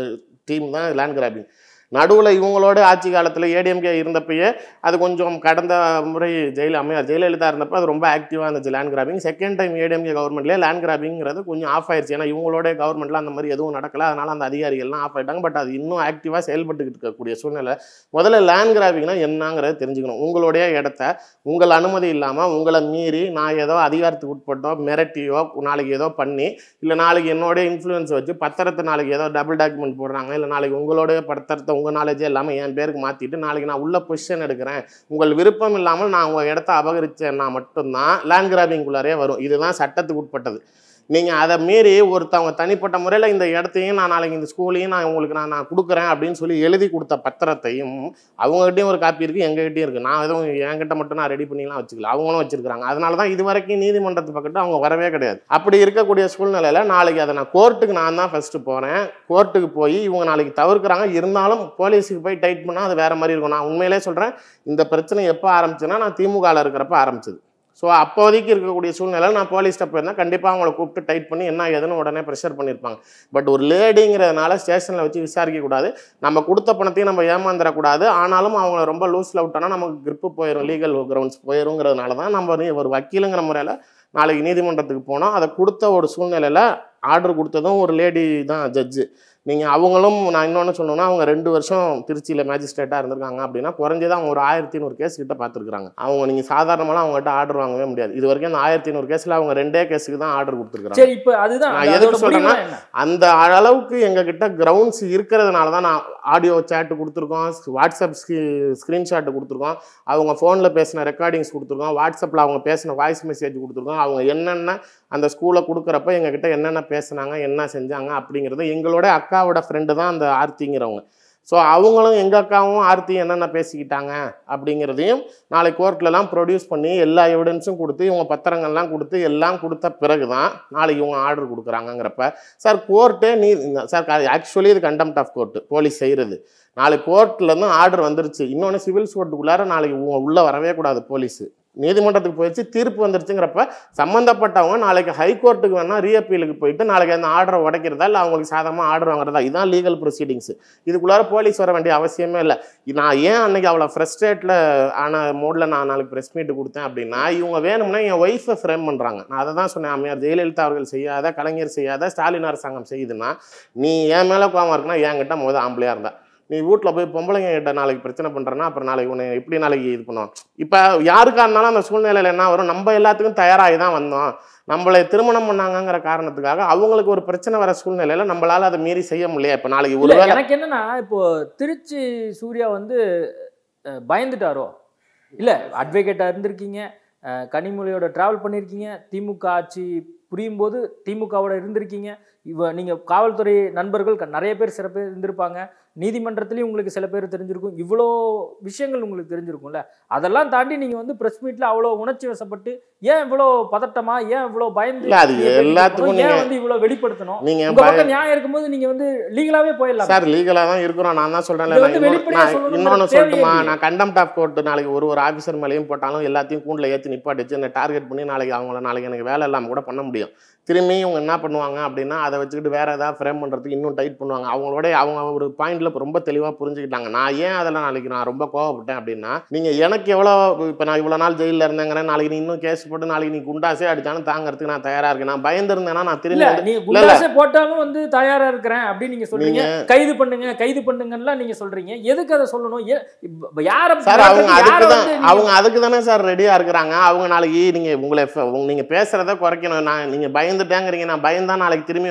டீம் தான் லேண்ட் கிராபிங் நடுவில் இவங்களோட ஆட்சி காலத்தில் ஏடிஎம்கே இருந்தப்பயே அது கொஞ்சம் கடந்த முறை ஜெயல அம்மையார் ஜெயலலிதா இருந்தப்போ அது ரொம்ப ஆக்டிவாக இருந்துச்சு land grabbing second time ADMK கவர்மெண்ட்லேயே லேண்ட் கிராபிங்கிறது கொஞ்சம் ஆஃப் ஆயிடுச்சு ஏன்னா இவங்களோட கவர்மெண்ட்ல அந்த மாதிரி எதுவும் நடக்கல அதனால அந்த அதிகாரிகள்லாம் ஆஃப் ஆயிட்டாங்க பட் அது இன்னும் ஆக்டிவாக செயல்பட்டுக்கிட்டு இருக்கக்கூடிய சூழ்நிலை முதல்ல லேண்ட் கிராபிங்னா என்னங்கிறத தெரிஞ்சுக்கணும் உங்களுடைய இடத்த உங்கள் அனுமதி இல்லாமல் உங்களை மீறி நான் ஏதோ அதிகாரத்துக்கு உட்பட்டோ மிரட்டியோ நாளைக்கு ஏதோ பண்ணி இல்லை நாளைக்கு என்னோட இன்ஃப்ளூயன்ஸ் வச்சு பத்திரத்தை நாளைக்கு ஏதோ டபுள் டாக்குமெண்ட் போடுறாங்க இல்லை நாளைக்கு உங்களுடைய பத்திரத்தை உங்கள் நாலேஜே இல்லாமல் என் பேருக்கு மாற்றிட்டு நாளைக்கு நான் உள்ள பொசிஷன் எடுக்கிறேன் உங்கள் விருப்பம் இல்லாமல் நான் உங்கள் இடத்த அபகரிச்சேன்னா மட்டும்தான் லேண்ட் கிராபிங்குள்ளாரே வரும் இதுதான் சட்டத்துக்கு உட்பட்டது நீங்கள் அதை மீறி ஒருத்தவங்க தனிப்பட்ட முறையில் இந்த இடத்தையும் நான் நாளைக்கு இந்த ஸ்கூலையும் நான் உங்களுக்கு நான் நான் கொடுக்குறேன் அப்படின்னு சொல்லி எழுதி கொடுத்த பத்திரத்தையும் அவங்ககிட்டயும் ஒரு காப்பி இருக்குது எங்ககிட்டயும் இருக்குது நான் எதுவும் என்கிட்ட மட்டும் நான் ரெடி பண்ணிலாம் வச்சுக்கல அவங்களும் வச்சிருக்காங்க அதனால தான் இது வரைக்கும் நீதிமன்றத்து பக்கத்து அவங்க வரவே கிடையாது அப்படி இருக்கக்கூடிய சூழ்நிலையில் நாளைக்கு அதை நான் கோர்ட்டுக்கு நான் தான் ஃபஸ்ட்டு போகிறேன் கோர்ட்டுக்கு போய் இவங்க நாளைக்கு தவிர்க்கிறாங்க இருந்தாலும் போலீஸுக்கு போய் டைட் பண்ணால் அது வேற மாதிரி இருக்கும் நான் உண்மையிலே சொல்கிறேன் இந்த பிரச்சனை எப்போ ஆரம்பிச்சுன்னா நான் திமுகவில் இருக்கிறப்ப ஆரம்பிச்சது ஸோ அப்போதைக்கு இருக்கக்கூடிய சூழ்நிலையில் நான் போலீஸ்கிட்ட போயிருந்தேன் கண்டிப்பாக அவங்கள கூப்பிட்டு டைட் பண்ணி என்ன ஏதுன்னு உடனே ப்ரெஷர் பண்ணியிருப்பாங்க பட் ஒரு லேடிங்கிறதுனால ஸ்டேஷனில் வச்சு விசாரிக்கக்கூடாது நம்ம கொடுத்த பணத்தையும் நம்ம ஏமாந்துடக்கூடாது ஆனாலும் அவங்கள ரொம்ப லூஸில் விட்டோம்னா நமக்கு grip போயிடும் லீகல் கிரவுண்ட்ஸ் போயிருங்கிறதுனால தான் நம்ம வந்து ஒரு வக்கீலுங்கிற முறையில் நாளைக்கு நீதிமன்றத்துக்கு போனோம் அதை கொடுத்த ஒரு சூழ்நிலையில் ஆர்டர் கொடுத்ததும் ஒரு லேடி தான் ஜட்ஜு நீங்கள் அவங்களும் நான் இன்னொன்று சொல்லணும்னா அவங்க ரெண்டு வருஷம் திருச்சியில் மேஜிஸ்ட்ரேட்டாக இருந்திருக்காங்க அப்படின்னா குறைஞ்சது அவங்க ஒரு ஆயிரத்தி ஐநூறு கேஸ் கிட்ட பார்த்துருக்காங்க அவங்க நீங்கள் சாதாரணமாக அவங்ககிட்ட ஆர்டர் வாங்கவே முடியாது இது வரைக்கும் அந்த ஆயிரத்தி ஐநூறு கேஸில் அவங்க ரெண்டே கேஸுக்கு தான் ஆர்டர் கொடுத்துருக்காங்க சரி இப்ப அதுதான் நான் அந்த- எதுக்கு அதோட சொல்றேன்னா, முடிவுலாம் என்ன? அந்த அளவுக்கு எங்ககிட்ட கிரவுண்ட்ஸ் இருக்கிறதுனால தான் நான் ஆடியோ சேட்டு கொடுத்துருக்கோம் வாட்ஸ்அப் ஸ்க்ரீன்ஷாட்டு கொடுத்துருக்கோம் அவங்க ஃபோனில் பேசின ரெக்கார்டிங்ஸ் கொடுத்துருக்கோம் வாட்ஸ்அப்பில் அவங்க பேசின வாய்ஸ் மெசேஜ் கொடுத்துருக்கோம் அவங்க என்னென்ன அந்த ஸ்கூலை கொடுக்குறப்ப எங்ககிட்ட என்னென்ன பேசுனாங்க என்ன செஞ்சாங்க அப்படிங்கிறது எங்களோட அக்காவோட ஃப்ரெண்டு தான் அந்த ஆர்த்திங்கிறவங்க ஸோ அவங்களும் எங்கள் அக்காவும் ஆர்த்தி என்னென்ன பேசிக்கிட்டாங்க அப்படிங்கிறதையும் நாளைக்கு கோர்ட்லலாம் ப்ரொடியூஸ் பண்ணி எல்லா எவிடன்ஸும் கொடுத்து இவங்க பத்திரங்கள்லாம் கொடுத்து எல்லாம் கொடுத்த பிறகு தான் நாளைக்கு இவங்க ஆர்டர் கொடுக்குறாங்கங்கிறப்ப சார் கோர்ட்டே நீ சார் ஆக்சுவலி இது கண்டெம்ட் ஆஃப் கோர்ட்டு போலீஸ் செய்கிறது நாளைக்கு கோர்ட்லேருந்து ஆர்டர் வந்துருச்சு இன்னொன்று சிவில் கோர்ட்டுக்குள்ளார நாளைக்கு உ- உள்ள வரவே கூடாது போலீஸு நீதிமன்றத்துக்கு போயிடுச்சு தீர்ப்பு வந்துருச்சுங்கிறப்ப சம்மந்தப்பட்டவங்க நாளைக்கு ஹைகோர்ட்டுக்கு வேணா ரீஅப்பீலுக்கு போயிட்டு நாளைக்கு அந்த ஆர்டரை உடைக்கிறதா இல்லை அவங்களுக்கு சாதகமாக ஆர்டர் வாங்குறதா இதுதான் லீகல் ப்ரொசீடிங்ஸ் இதுக்குள்ளார போலீஸ் வர வேண்டிய அவசியமே இல்லை நான் ஏன் அன்னைக்கு அவ்வளோ ஃப்ரஸ்ட்ரேட்டில் ஆன மோடில் நான் நாளைக்கு ப்ரெஸ் மீட் கொடுத்தேன் அப்படின்னா இவங்க வேணும்னா என் ஒய்ஃபை ஃப்ரேம் பண்ணுறாங்க நான் அதை தான் சொன்னேன் அம்மையார் ஜெயலலிதா அவர்கள் செய்யாத கலைஞர் செய்யாத ஸ்டாலின் அரசாங்கம் செய்யுதுன்னா நீ என் மேலே கோவம் இருக்குன்னா என்கிட்ட முதல் ஆம்பளையாக இருந்தா நீ வீட்டில் போய் பொம்பளைங்க கிட்ட நாளைக்கு பிரச்சனை பண்ணுறேன்னா அப்புறம் நாளைக்கு உன்னை எப்படி நாளைக்கு இது பண்ணுவோம் இப்போ யாருக்கா இருந்தாலும் அந்த சூழ்நிலையில் என்ன வரும் நம்ம எல்லாத்துக்கும் தயாராகி தான் வந்தோம் நம்மளை திருமணம் பண்ணாங்கங்கிற காரணத்துக்காக அவங்களுக்கு ஒரு பிரச்சனை வர சூழ்நிலையில் நம்மளால அதை மீறி செய்ய முடியல இப்போ நாளைக்கு இல்ல, ஒருவேளை எனக்கு என்னன்னா இப்போ திருச்சி சூர்யா வந்து அஹ், பயந்துட்டாரோ இல்ல அட்வொகேட்டா இருந்திருக்கீங்க அஹ், கனிமொழியோட டிராவல் பண்ணியிருக்கீங்க திமுக ஆட்சி புரியும் போது திமுகவோட இருந்திருக்கீங்க இவ நீங்க காவல்துறை நண்பர்கள் க- நிறைய பேர் சில பேர் இருந்திருப்பாங்க நீதிமன்றத்துலயும் உங்களுக்கு சில பேர் தெரிஞ்சிருக்கும் இவ்வளோ விஷயங்கள் உங்களுக்கு தெரிஞ்சிருக்கும்ல அதெல்லாம் தாண்டி நீங்க வந்து பிரஸ் மீட்ல அவ்வளோ உணர்ச்சி வசப்பட்டு ஏன் இவ்வளோ பதட்டமா ஏன் இவ்வளோ பயந்து இல்ல, அது நீங்க பேசிட்டு எல்லாத்துக்கும் இருக்கணும்? ஏன் நீங்க- வந்து இவ்வளோ வெளிப்படுத்தணும் நீங்கள் உங்க பக்கம் நியாயம் இருக்கும்போது நீங்க வந்து லீகலாவே போயிடலாம் சார் லீகலாக தான் இருக்கிறோம் நான் தான் சொல்கிறேன்ல இதை நான் வந்து இன்னொரு- வெளிப்படையா நான் சொல்லணுங்கிற இன்னொன்று தேவையே சொல்லட்டுமா இல்லையே. நான் கண்டெம்ட் ஆஃப் கோர்ட் நாளைக்கு ஒரு ஒரு ஆஃபீஸர் மேலேயும் போட்டாலும் எல்லாத்தையும் கூண்டில் ஏற்றி நிப்பாட்டி வச்சு என்னை டார்கெட் பண்ணி நாளைக்கு அவங்கள நாளைக்கு எனக்கு வேலை இல்லாமல் கூட பண்ண முடியும் திரும்பி இவங்க என்ன பண்ணுவாங்க அப்படின்னா அதை வச்சுக்கிட்டு வேற ஏதாவது ஃப்ரேம் பண்ணுறதுக்கு இன்னும் டைட் பண்ணுவாங்க அவங்களோட அவங்க ஒரு பாயிண்ட்ல ரொம்ப தெளிவாக புரிஞ்சுக்கிட்டாங்க நான் ஏன் அதில் நாளைக்கு நான் ரொம்ப கோவப்பட்டேன் அப்படின்னா நீங்கள் எனக்கு எவ்வளோ இப்போ நான் இவ்வளோ நாள் ஜெயிலில் இருந்தேங்கிறேன் நாளைக்கு நீ இன்னும் கேஸ் போட்டு நாளைக்கு நீ குண்டாசே அடிச்சாலும் தாங்கிறதுக்கு நான் தயாராக இருக்கேன் நான் பயந்துருந்தேன்னா நான் திரும்பி இல்ல வந்து- நீங்க இல்ல, இல்ல. குண்டாசே போட்டாலும் வந்து தயாரா இருக்கிறேன் அப்படின்னு நீங்க சொல்றீங்க நீங்க- கைது பண்ணுங்க கைது பண்ணுங்கலாம் நீங்க சொல்றீங்க எதுக்கு அதை சொல்லணும் ஏ- இப்ப யார சார் அவங்க யார அதுக்கு தான் வந்து நீங்க- அவங்க அதுக்கு தானே சார் ரெடியாக இருக்கிறாங்க அவங்க நாளைக்கு நீங்கள் உங்களை ஃப- உங்க- நீங்க பேசுறத குறைக்கணும் நான் நீங்கள் பயந்துட்டேங்கிறீங்க நான் பயந்தா நாளைக்கு திரும்பி வந்து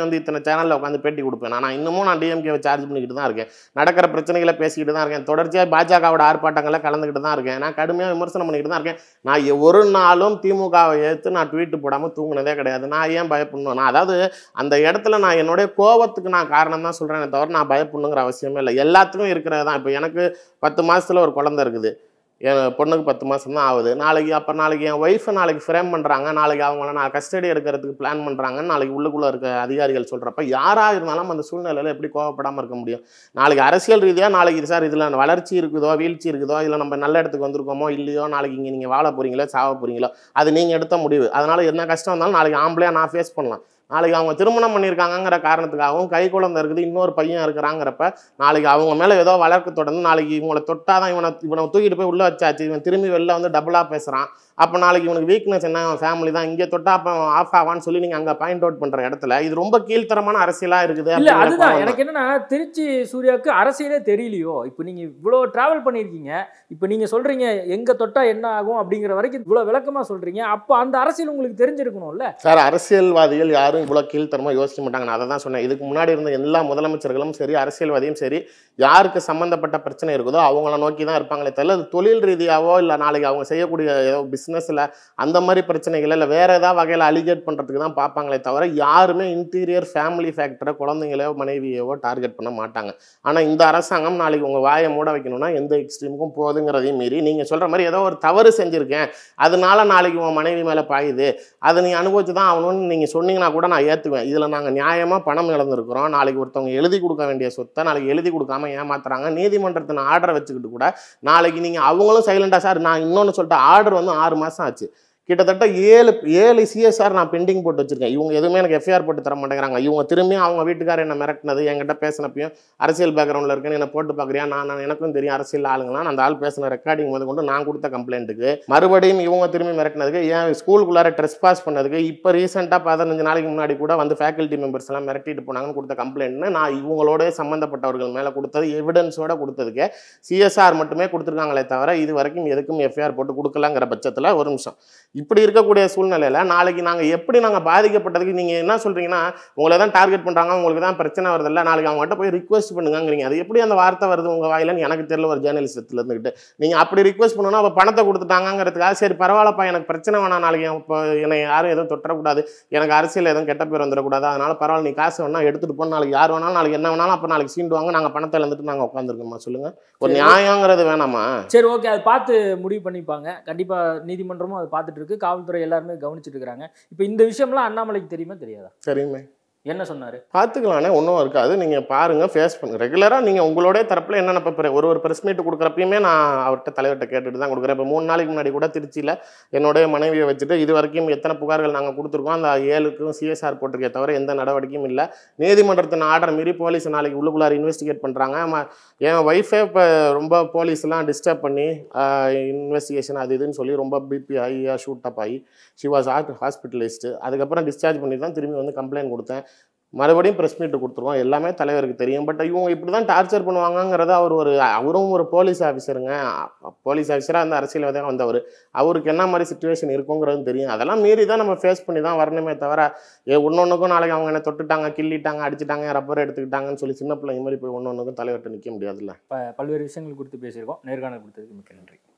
வந்து இத்தனை சேனலில் உட்காந்து பேட்டி கொடுப்பேன் நான் இன்னமும் நான் டிஎம்கேவை சார்ஜ் பண்ணிக்கிட்டு தான் இருக்கேன் நடக்கிற பிரச்சனைகளை பேசிக்கிட்டு தான் இருக்கேன் தொடர்ச்சியாக பாஜகவோட ஆர்ப்பாட்டங்களில் கலந்துக்கிட்டு தான் இருக்கேன் நான் கடுமையாக விமர்சனம் பண்ணிக்கிட்டு தான் இருக்கேன் நான் எ- ஒரு நாளும் திமுகவை ஏற்று நான் ட்வீட் போடாமல் தூங்குனதே கிடையாது நான் ஏன் பயப்படணும் நான் அதாவது அந்த இடத்துல நான் என்னுடைய கோவத்துக்கு நான் காரணம் தான் சொல்கிறேனே தவிர நான் பயப்படணுங்கிற அவசியமே இல்லை எல்லாத்துக்கும் இருக்கிறது தான் இப்போ எனக்கு பத்து மாசத்துல ஒரு குழந்தை இருக்குது என் பொண்ணுக்கு பத்து மாதம் தான் ஆகுது நாளைக்கு அப்போ நாளைக்கு என் ஒய்ஃபை நாளைக்கு ஃப்ரேம் பண்ணுறாங்க நாளைக்கு அவங்கள நான் கஸ்டடி எடுக்கிறதுக்கு பிளான் பண்ணுறாங்கன்னு நாளைக்கு உள்ளுக்குள்ளே இருக்க அதிகாரிகள் சொல்கிறப்ப யாராக இருந்தாலும் அந்த சூழ்நிலையில் எப்படி கோவப்படாமல் இருக்க முடியும் நாளைக்கு அரசியல் ரீதியாக நாளைக்கு சார் இதில் வளர்ச்சி இருக்குதோ வீழ்ச்சி இருக்குதோ இல்லை நம்ம நல்ல இடத்துக்கு வந்திருக்கோமோ இல்லையோ நாளைக்கு இங்கே நீங்கள் வாழ போகிறீங்களோ சாவ போகிறீங்களோ அது நீங்கள் எடுத்த முடிவு அதனால் என்ன கஷ்டம் இருந்தாலும் நாளைக்கு ஆம்பளையாக நான் ஃபேஸ் பண்ணலாம் நாளைக்கு அவங்க திருமணம் பண்ணியிருக்காங்கங்கிற காரணத்துக்காகவும் கை குழந்தை இருக்குது இன்னொரு பையன் இருக்கிறாங்கிறப்ப நாளைக்கு அவங்க மேலே ஏதோ வழக்கு தொடர்ந்து நாளைக்கு இவங்களை தொட்டாதான் இவனை இவனை தூக்கிட்டு போய் உள்ளே வச்சாச்சு இவன் திரும்பி வெளில வந்து டபுளாக பேசுகிறான் அப்போ நாளைக்கு இவனுக்கு வீக்னஸ் என்ன ஃபேமிலி தான் இங்கே தொட்டா அப்போ ஆஃப் ஆவான்னு சொல்லி நீங்கள் அங்கே பாயிண்ட் அவுட் பண்ணுற இடத்துல இது ரொம்ப கீழ்த்தரமான அரசியலாக இருக்குது இல்ல அப்படிங்கிற அதுதான் கோவம் தான். எனக்கு என்னன்னா திருச்சி சூர்யாவுக்கு அரசியலே தெரியலையோ இப்போ நீங்க இவ்வளோ டிராவல் பண்ணியிருக்கீங்க இப்போ நீங்க சொல்றீங்க எங்க தொட்டா என்ன ஆகும் அப்படிங்கிற வரைக்கும் இவ்வளோ விளக்கமா சொல்றீங்க அப்போ அந்த அரசியல் உங்களுக்கு தெரிஞ்சிருக்கணும்ல சார் அரசியல்வாதிகள் யாரும் இவ்வளோ கீழ்த்தரமாக யோசிக்க மாட்டாங்க நான் அதை தான் சொன்னேன் இதுக்கு முன்னாடி இருந்த எல்லா முதலமைச்சர்களும் சரி அரசியல்வாதியும் சரி யாருக்கு சம்மந்தப்பட்ட பிரச்சனை இருக்குதோ அவங்கள நோக்கி தான் இருப்பாங்களே தவிர அது தொழில் ரீதியாவோ இல்லை நாளைக்கு அவங்க செய்யக்கூடிய ஏதோ பிஸ்னஸில் அந்த மாதிரி பிரச்சனைகள் இல்லை வேறு ஏதாவது வகையில் அலிகேட் பண்ணுறதுக்கு தான் பார்ப்பாங்களே தவிர யாருமே இன்டீரியர் ஃபேமிலி ஃபேக்டரை குழந்தைங்களையோ மனைவியவோ டார்கெட் பண்ண மாட்டாங்க ஆனால் இந்த அரசாங்கம் நாளைக்கு உங்கள் வாயை மூட வைக்கணும்னா எந்த எக்ஸ்ட்ரீமுக்கும் போகுதுங்கிறதையும் மீறி நீங்கள் சொல்கிற மாதிரி ஏதோ ஒரு தவறு செஞ்சுருக்கேன் அதனால நாளைக்கு உன் மனைவி மேலே பாயுது அதை நீ அனுபவிச்சு தான் ஆகணும்னு நீங்கள் சொன்னீங்கன்னா கூட நான் ஏற்றுவேன் இதில் நாங்கள் நியாயமாக பணம் இழந்திருக்கிறோம் நாளைக்கு ஒருத்தவங்க எழுதி கொடுக்க வேண்டிய சொத்தை நாளைக்கு எழுதி கொடுக்காம ஏமாத்துறாங்க நீதிமன்றத்தின் ஆர்டரை வச்சுக்கிட்டு கூட நாளைக்கு நீங்கள் அவங்களும் சைலண்டாக சார் நான் இன்னொன்று சொல்லிட்டு ஆர்டர் வந்து ஆறு மாதம் ஆச்சு கிட்டத்தட்ட ஏழு ஏழு சிஎஸ்ஆர் நான் பெண்டிங் போட்டு வச்சிருக்கேன் இவங்க எதுவுமே எனக்கு எஃப்ஐஆர் போட்டு தர மாட்டேங்கிறாங்க இவங்க திரும்பி அவங்க வீட்டுக்காரர் என்ன மிரட்டினது என்கிட்ட பேசினப்பையும் அரசியல் பேக்ரவுண்டில் இருக்கேன்னு என்ன போட்டு பார்க்குறியா நான் நான் எனக்கும் தெரியும் அரசியல் ஆளுங்களாம் அந்த ஆள் பேசின ரெக்கார்டிங் முதல் கொண்டு நான் கொடுத்த கம்ப்ளைண்ட்டுக்கு மறுபடியும் இவங்க திரும்பி மிரட்டினதுக்கு ஏன் ஸ்கூலுக்குள்ளார ட்ரெஸ் பாஸ் பண்ணதுக்கு இப்போ ரீசெண்டாக பதினஞ்சு நாளைக்கு முன்னாடி கூட வந்து ஃபேக்கல்ட்டி மெம்பர்ஸ் எல்லாம் மிரட்டிட்டு போனாங்கன்னு கொடுத்த கம்ப்ளைண்ட்னு நான் இவங்களோட சம்மந்தப்பட்டவர்கள் மேலே கொடுத்தது எவிடன்ஸோட கொடுத்ததுக்கு சிஎஸ்ஆர் மட்டுமே கொடுத்துருக்காங்களே தவிர இது வரைக்கும் எதுக்கும் எஃப்ஐஆர் போட்டு கொடுக்கலங்கிற பட்சத்தில் ஒரு நிமிஷம் இப்படி இருக்கக்கூடிய சூழ்நிலையில் நாளைக்கு நாங்கள் எப்படி நாங்கள் பாதிக்கப்பட்டதுக்கு நீங்கள் என்ன சொல்கிறீங்கன்னா உங்களை தான் டார்கெட் பண்ணுறாங்க உங்களுக்கு தான் பிரச்சனை வருதில்ல நாளைக்கு அவங்ககிட்ட போய் ரிக்வெஸ்ட் பண்ணுங்கங்கிறீங்க அது எப்படி அந்த வார்த்தை வருது உங்கள் வாயிலன்னு எனக்கு தெரியல ஒரு ஜேர்னலிஸ்டத்தில் இருந்துக்கிட்டு நீங்கள் அப்படி ரிக்வெஸ்ட் பண்ணணும்னா அப்போ பணத்தை கொடுத்துட்டாங்கங்கிறதுக்காக சரி பரவாயில்லப்பா எனக்கு பிரச்சனை வேணாம் நாளைக்கு இப்போ என்னை யாரும் எதுவும் தொட்டக்கூடாது எனக்கு அரசியல் எதுவும் கெட்ட பேர் வந்துடக்கூடாது அதனால பரவாயில்ல நீ காசு வேணா எடுத்துகிட்டு போன நாளைக்கு யார் வேணாலும் நாளைக்கு என்ன வேணாலும் அப்போ நாளைக்கு சீண்டுவாங்க நாங்கள் பணத்தை இழந்துட்டு நாங்கள் உட்காந்துருக்கோமா சொல்லுங்கள் ஒரு நியாயங்கிறது வேணாமா சரி ஓகே அதை பார்த்து முடிவு பண்ணிப்பாங்க கண்டிப்பா நீதிமன்றமும் அதை பார்த்துட்டு இருக்கு காவல்துறை எல்லாருமே கவனிச்சிட்டு இருக்காங்க இப்போ இந்த விஷயம்லாம் அண்ணாமலைக்கு தெரியுமா தெரியாதா சரியுமே என்ன சொன்னாரு பார்த்துக்கலானே ஒன்றும் இருக்காது நீங்கள் பாருங்கள் ஃபேஸ் பண்ணுங்க ரெகுலராக நீங்கள் உங்களுடைய தரப்பில் என்னென்ன இப்போ ஒரு ஒரு ப்ரெஸ் மீட் கொடுக்குறப்பயுமே நான் அவர்கிட்ட தலைவர்கிட்ட கேட்டுட்டு தான் கொடுக்குறேன் இப்போ மூணு நாளைக்கு முன்னாடி கூட திருச்சியில் என்னுடைய மனைவியை வச்சுட்டு இது வரைக்கும் எத்தனை புகார்கள் நாங்கள் கொடுத்துருக்கோம் அந்த ஏழுக்கும் சிஎஸ்ஆர் போட்டிருக்கே தவிர எந்த நடவடிக்கையும் இல்லை நீதிமன்றத்தின் ஆர்டர் மீறி போலீஸ் நாளைக்கு உள்ளுக்குள்ளார இன்வெஸ்டிகேட் பண்ணுறாங்க என் ஒய்ஃபே இப்போ ரொம்ப போலீஸ்லாம் டிஸ்டர்ப் பண்ணி இன்வெஸ்டிகேஷன் அது இதுன்னு சொல்லி ரொம்ப பிபி ஹையாக ஷூட் அப் ஆகி ஷி வாஸ் ஹாட் ஹாஸ்பிட்டலைஸ்டு அதுக்கப்புறம் டிஸ்சார்ஜ் பண்ணி தான் திரும்பி வந்து கம்ப்ளைண்ட் கொடுத்தேன் மறுபடியும் ப்ரெஸ் மீட் கொடுத்துருவோம் எல்லாமே தலைவருக்கு தெரியும் பட் இவங்க இப்படி தான் டார்ச்சர் பண்ணுவாங்கங்கிறத அவர் ஒரு அவரும் ஒரு போலீஸ் ஆஃபீஸருங்க போலீஸ் ஆஃபீஸராக அந்த அரசியல்வாதியாக வந்தவர் அவருக்கு என்ன மாதிரி சுச்சுவேஷன் இருக்குங்கிறது தெரியும் அதெல்லாம் மீறி தான் நம்ம ஃபேஸ் பண்ணி தான் வரணுமே தவிர ஏ ஒன்னொன்றுக்கும் நாளைக்கு அவங்க என்ன தொட்டுட்டாங்க கிள்ளிட்டாங்க அடிச்சிட்டாங்க ரப்பர் எடுத்துக்கிட்டாங்கன்னு சொல்லி சின்ன பிள்ளைங்க மாதிரி போய் ஒன்று ஒன்றுக்கும் தலைவர்கிட்ட நிற்க முடியாதுல்ல ப- பல்வேறு விஷயங்கள் குறித்து பேசியிருக்கோம் நேர்காணல் கொடுத்ததுக்கு மிக்க நன்றி